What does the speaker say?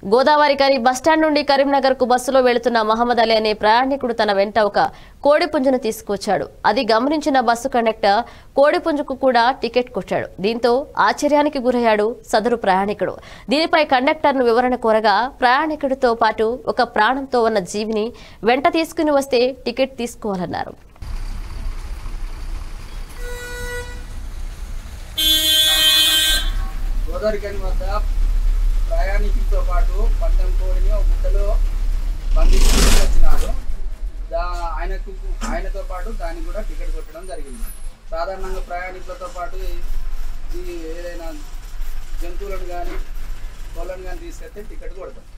గోదావరి కని బస్టాండ్ నుండి కరీంనగర్ కు బస్సులో వెళుతున్న మహమ్మద్ అలీ అనే ప్రయాణికుడు తన వెంట ఒక కోడి పుంజును తీసుకొచ్చాడు అది గమనించిన బస్సు కండక్టర్ కోడి పుంజుకు కూడా టికెట్ కొట్టాడు దీంతో ఆశ్చర్యానికి గురయ్యాడు సదరు ప్రయాణికుడు దీనిపై కండక్టర్ను వివరణ కోరగా ప్రయాణికుడితో పాటు ఒక ప్రాణంతో ఉన్న జీవిని వెంట తీసుకుని వస్తే టికెట్ తీసుకోవాలన్నారు గోదావరి కని వద్ద ప్రయాణికులతో పాటు పందెం కోడిని ఒక గుడ్డలో బంధించి వచ్చినాడు దా ఆయనకు ఆయనతో పాటు దానికి కూడా టికెట్ కొట్టడం జరిగింది సాధారణంగా ప్రయాణికులతో పాటు ఈ ఏదైనా జంతువులను కానీ కోళ్ళను కానీ తీసుకెళ్తే టికెట్ కొడతాం